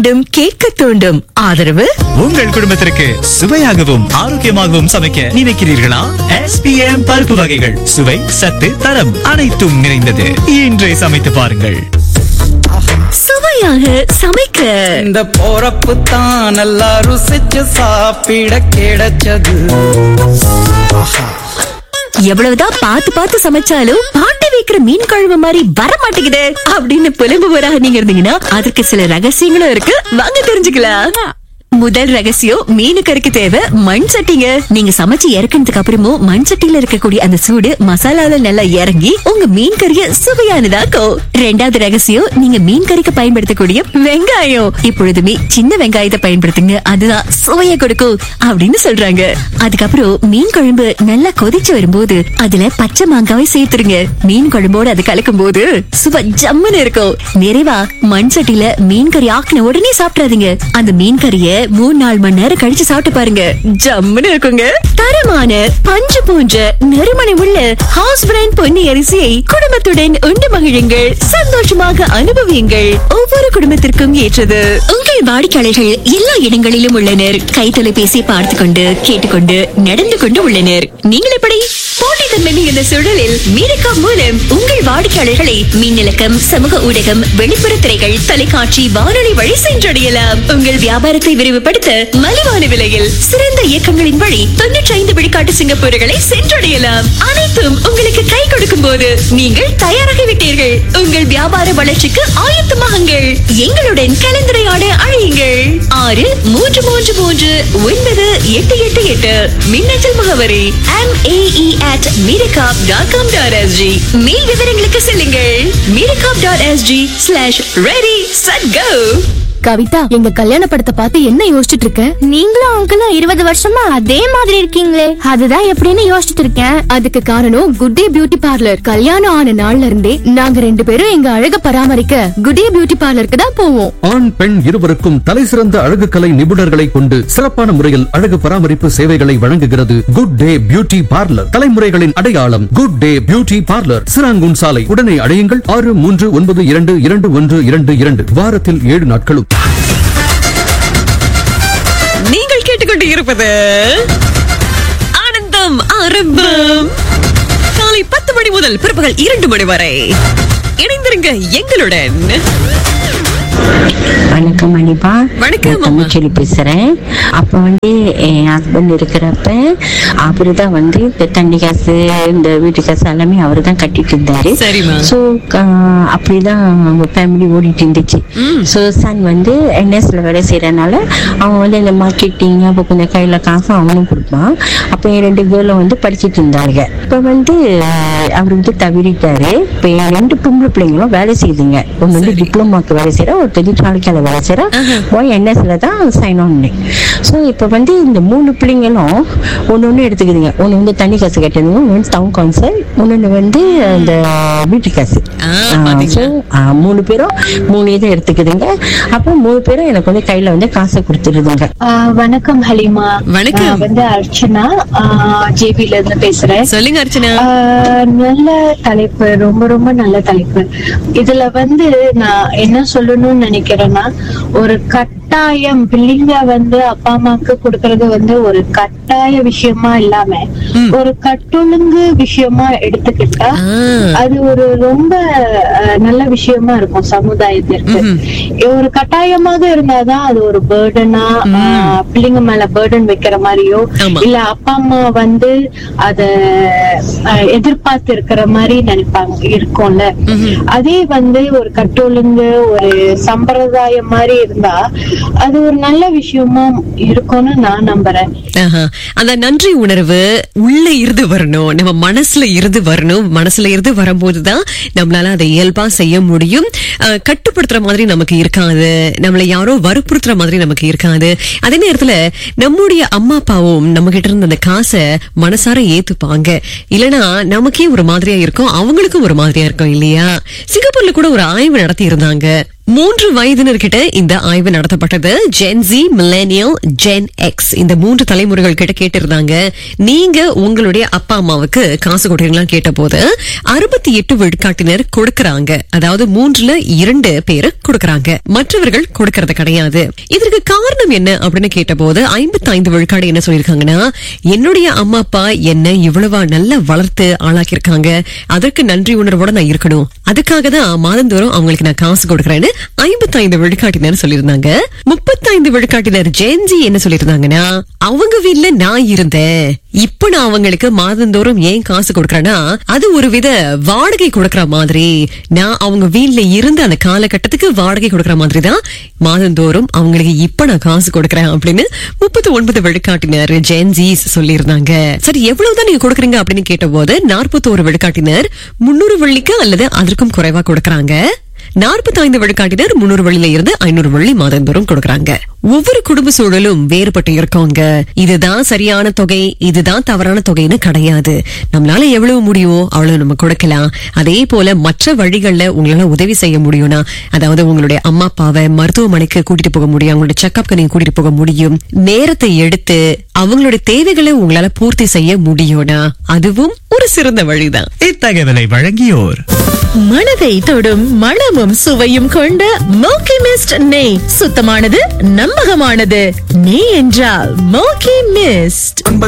தூண்டும் கேட்க தூண்டும் ஆதரவு உங்கள் குடும்பத்திற்கு சுவையாகவும் ஆரோக்கியமாகவும் சமைக்க நினைக்கிறீர்களா எஸ்பிஎம் பருப்பு வகைகள் சுவை சத்து தரம் அனைத்தும் நிறைந்தது இன்றே சமைத்து பாருங்கள் சுவையாக சமைக்க இந்த போறப்பு தான் நல்லா ருசிச்சு சாப்பிட கிடைச்சது எவ்வளவுதான் பார்த்து பார்த்து சமைச்சாலும் பாட்டி வைக்கிற மீன் குழம்பு மாதிரி வர மாட்டேங்குது அப்படின்னு புலம்புவராக நீங்க இருந்தீங்கன்னா அதற்கு சில ரகசியங்களும் இருக்கு வாங்க தெரிஞ்சுக்கலாம் முதல் ரகசியம் மீனு கறிக்கு தேவை மண் சட்டிங்க நீங்க சமைச்சு இறக்குனதுக்கு அப்புறமும் மண் சட்டியில இருக்கக்கூடிய அந்த சூடு மசாலால நல்லா இறங்கி உங்க மீன் கறிய சுவையானதாக்கும் ரெண்டாவது ரகசியம் நீங்க மீன் கறிக்கு பயன்படுத்தக்கூடிய வெங்காயம் இப்பொழுதுமே சின்ன வெங்காயத்தை பயன்படுத்துங்க அதுதான் சுவையை கொடுக்கும் அப்படின்னு சொல்றாங்க அதுக்கப்புறம் மீன் குழம்பு நல்லா கொதிச்சு வரும்போது அதுல பச்சை மாங்காவை சேர்த்துருங்க மீன் குழம்போடு அது கலக்கும் போது சுவை ஜம்முன்னு இருக்கும் நிறைவா மண் சட்டியில மீன் கறி ஆக்கின உடனே சாப்பிடாதீங்க அந்த மீன் கறிய மூணு நாலு மணி நேரம் கழிச்சு சாப்பிட்டு பாருங்க ஜம்முன்னு இருக்குங்க தரமான பஞ்சு போன்ற நறுமணை உள்ள ஹவுஸ் பிராண்ட் பொன்னி அரிசியை குடும்பத்துடன் உண்டு மகிழுங்கள் சந்தோஷமாக அனுபவியுங்கள் ஒவ்வொரு குடும்பத்திற்கும் ஏற்றது உங்கள் வாடிக்கையாளர்கள் எல்லா இடங்களிலும் உள்ளனர் கை தொலைபேசி பார்த்து கொண்டு கேட்டுக்கொண்டு நடந்து கொண்டு உள்ளனர் நீங்கள் எப்படி போட்டித்தன்மை மிகுந்த சூழலில் மீரக்கா மூலம் உங்கள் வாடிக்கையாளர்களை மின்னலக்கம் சமூக ஊடகம் வெளிப்புற திரைகள் தொலைக்காட்சி வானொலி வழி சென்றடையலாம் உங்கள் வியாபாரத்தை விரிவுபடுத்த மலிவான விலையில் சிறந்த இயக்கங்களின் வழி தொன்னூற்றி ஐந்து விழுக்காட்டு சிங்கப்பூர்களை சென்றடையலாம் அனைத்தும் உங்களுக்கு கை கொடுக்கும் போது நீங்கள் தயாராகிவிட்டீர்கள் உங்கள் வியாபார வளர்ச்சிக்கு ஆயத்தமாகுங்கள் எங்களுடன் கலந்துரையாட அழையுங்கள் ஆறு மூன்று மூன்று மூன்று ஒன்பது எட்டு எட்டு எட்டு மின்னஞ்சல் முகவரி M AE at meerakap dot com dot SG மேல் விவரங்களுக்கு செல்லுங்கள் meerakap dot SG slash ready சட் கோ கவிதா எங்க கல்யாண படத்தை பார்த்து என்ன யோசிச்சுட்டு இருக்க நீங்களும் அங்கிளும் இருபது வருஷமா அதே மாதிரி இருக்கீங்களே அதுதான் எப்படின்னு யோசிச்சுட்டு இருக்கேன் அதுக்கு காரணம் குட் டே பியூட்டி பார்லர் கல்யாணம் ஆன நாள்ல இருந்தே நாங்க ரெண்டு பேரும் எங்க அழக பராமரிக்க குட் டே பியூட்டி பார்லருக்கு தான் போவோம் ஆண் பெண் இருவருக்கும் தலைசிறந்த அழகு கலை நிபுணர்களை கொண்டு சிறப்பான முறையில் அழகு பராமரிப்பு சேவைகளை வழங்குகிறது குட் டே பியூட்டி பார்லர் தலைமுறைகளின் அடையாளம் good day beauty parlour Serangoon சாலை உடனே அடையுங்கள் ஆறு மூன்று ஒன்பது இரண்டு இரண்டு ஒன்று இரண்டு இரண்டு வாரத்தில் ஏழு நாட்களும் நீங்கள் கேட்டுக்கொண்டு இருப்பது ஆனந்தம் ஆரம்பம் காலை பத்து மணி முதல் பிற்பகல் இரண்டு மணி வரை இணைந்திருங்க எங்களுடன் வணக்கம் அனிபா வணக்கம், நான் அம்மா. தமிழ்ச்செல்வி பேசுறேன் அப்ப வந்து என் ஹஸ்பண்ட் இருக்கிறப்ப அவரு தான் வந்து இந்த தண்ணி காசு இந்த வீட்டு காசு எல்லாமே அவரு தான் கட்டிட்டு இருந்தாரு சரிம்மா. ஸோ அப்படிதான் அவங்க ஃபேமிலி ஓடிட்டு இருந்துச்சு ஸோ சன் வந்து என்எஸ்ல வேலை செய்யறதுனால அவன் வந்து இந்த மார்க்கெட்டிங் அப்போ கொஞ்சம் கையில காசு அவனும் கொடுப்பான் அப்போ என் ரெண்டு கேர்ளும் வந்து படிச்சிட்டு இருந்தாங்க இப்போ வந்து அவர் வந்து தவறிட்டாரு இப்போ என் ரெண்டு பொம்பளை பிள்ளைங்களும் வேலை செய்யுதுங்க ஒன்று வந்து டிப்ளமாக்கு வேலை செய்யற ஒரு தொழிற்சாலைக்கால வேலை செய்யற போய் என்எஸ்ல தான் சைன் ஆன் ஸோ இப்போ வந்து இந்த மூணு பிள்ளைங்களும் ஒன்று ஒன்று எடுத்துக்குதுங்க ஒன்று வந்து தண்ணி காசு கட்டுதுங்க ஒன்று வந்து டவுன் கவுன்சில் இன்னொன்று வந்து அந்த வீட்டு காசு ஆ, ஆ, பாத்தீங்களா? so, ஆ, மூணு பேரும் மூணு இதை எடுத்துக்குதுங்க அப்போ மூணு பேரும் எனக்கு வந்து கையில வந்து காசை கொடுத்துருதுங்க ஆஹ் வணக்கம் ஹலிமா வணக்கம். நான் வந்து அர்ச்சனா ஜேபில இருந்து பேசுறேன் சொல்லுங்க அர்ச்சனா ஆஹ் நல்ல தலைப்பு ரொம்ப ரொம்ப நல்ல தலைப்பு இதுல வந்து நான் என்ன சொல்லணும்னு நினைக்கிறேன்னா ஒரு கட்டாயம் பிள்ளைங்க வந்து அப்பா அம்மாக்கு கொடுக்கறது வந்து ஒரு கட்டாய விஷயமா இல்லாம ஒரு கட்டொழுங்கு விஷயமா எடுத்துக்கிட்டா அது ஒரு ரொம்ப ஆஹ், நல்ல விஷயமா இருக்கும் சமுதாயத்திற்கு ஒரு கட்டாயமாக இருந்தாதான் அது ஒரு பேர்டனா பிள்ளைங்க மேல பேர்டன் வைக்கிற மாதிரியோ ஆமா. இல்ல அப்பா அம்மா வந்து அத அஹ், எதிர்பார்த்து இருக்கிற மாதிரி நினைப்பாங்க இருக்கும்ல அதே வந்து ஒரு கட்டொழுங்கு ஒரு சம்பிரதாயம் மாதிரி இருந்தா அது ஒரு நல்ல விஷயமா இருக்கும்னு நான் நம்புறேன் ஆஹா. அந்த நன்றி உணர்வு உள்ள இருந்து வரணும் நம்ம மனசுல இருந்து வரணும் மனசுல இருந்து வரும்போதுதான் நம்மளால அதை இயல்பா செய்ய முடியும் அஹ், கட்டுப்படுத்துற மாதிரி நமக்கு இருக்காது நம்மள யாரோ வற்புறுத்துற மாதிரி நமக்கு இருக்காது அதே நேரத்துல நம்முடைய அம்மா அப்பாவும் நம்ம கிட்ட இருந்த அந்த காசை மனசார ஏத்துப்பாங்க இல்லனா நமக்கே ஒரு மாதிரியா இருக்கும் அவங்களுக்கும் ஒரு மாதிரியா இருக்கும் இல்லையா சிங்கப்பூர்ல கூட ஒரு ஆய்வு நடத்தி இருந்தாங்க மூன்று வயதினர்கிட்ட இந்த ஆய்வு நடத்தப்பட்டது கேட்கப்பட்டது Gen Z millennial Gen X இந்த மூன்று தலைமுறைகள் கிட்ட கேட்டிருந்தாங்க நீங்க உங்களுடைய அப்பா அம்மாவுக்கு காசு கொடுக்குறீங்களா கேட்ட போது அறுபத்தி எட்டு விழுக்காட்டினர் கொடுக்கறாங்க அதாவது மூன்றுல இரண்டு பேரு கொடுக்கறாங்க மற்றவர்கள் கொடுக்கறது கிடையாது இதற்கு காரணம் என்ன அப்படின்னு கேட்டபோது ஐம்பத்தி ஐந்து விழுக்காடு என்ன சொல்லியிருக்காங்கன்னா என்னுடைய அம்மா அப்பா என்ன இவ்வளவா நல்லா வளர்த்து ஆளாக்கியிருக்காங்க அதற்கு நன்றி உணர்வோட நான் இருக்கணும் அதுக்காக தான் மாதந்தோறும் அவங்களுக்கு நான் காசு கொடுக்கறேன்னு ஐம்பத்தி ஐந்து விழுக்காட்டினர் சொல்லியிருந்தாங்க முப்பத்தைந்து விழுக்காட்டினர் ஜென்ஜி என்ன சொல்லியிருந்தாங்கன்னா அவங்க வீட்ல நான் இருந்தேன் இப்ப நான் அவங்களுக்கு மாதந்தோறும் ஏன் காசு கொடுக்கறேன்னா அது ஒரு வித வாடகை கொடுக்கற மாதிரி நான் அவங்க வீட்ல இருந்த அந்த காலகட்டத்துக்கு வாடகை கொடுக்கற மாதிரி தான் மாதந்தோறும் அவங்களுக்கு இப்ப நான் காசு கொடுக்கறேன் அப்படின்னு முப்பத்தி ஒன்பது விழுக்காட்டினர் ஜென்ஜிஸ் சொல்லியிருந்தாங்க சரி எவ்வளவுதான் நீங்க கொடுக்குறீங்க அப்படின்னு கேட்டபோது நாற்பத்தோரு விழுக்காட்டினர் முன்னூறு வெள்ளிக்கு அல்லது அதற்கும் குறைவா கொடுக்கறாங்க நாற்பத்தி ஐந்து விழுக்காட்டினர் முன்னூறு வழியில இருந்து ஐநூறு வள்ளி மாதந்தோறும் கொடுக்கறாங்க ஒவ்வொரு குடும்ப சூழலும் வேறுபட்டு இருக்கவங்க இதுதான் சரியான தொகை இதுதான் தவறான தொகைன்னு கிடையாது நம்மளால எவ்வளவு முடியுமோ அவ்வளவு நம்ம கொடுக்கலாம் அதே போல மற்ற வழிகள்ல உங்களால உதவி செய்ய முடியும்னா அதாவது உங்களுடைய அம்மா அப்பாவை மருத்துவமனைக்கு கூட்டிட்டு போக முடியும் அவங்களுடைய செக்அப்க்கு நீங்க கூட்டிட்டு போக முடியும் நேரத்தை எடுத்து அவங்களுடைய தேவைகளை உங்களால பூர்த்தி செய்ய முடியும்னா அதுவும் ஒரு சிறந்த வழிதான் இத்தகவலை வழங்கியோர் மனதை தொடும் மணமும் சுவையும் கொண்ட மோக்கி மிஸ்ட் நெய் சுத்தமானது நம்பகமானது நெய் என்றால் மோக்கி மிஸ்ட் ஒன்பது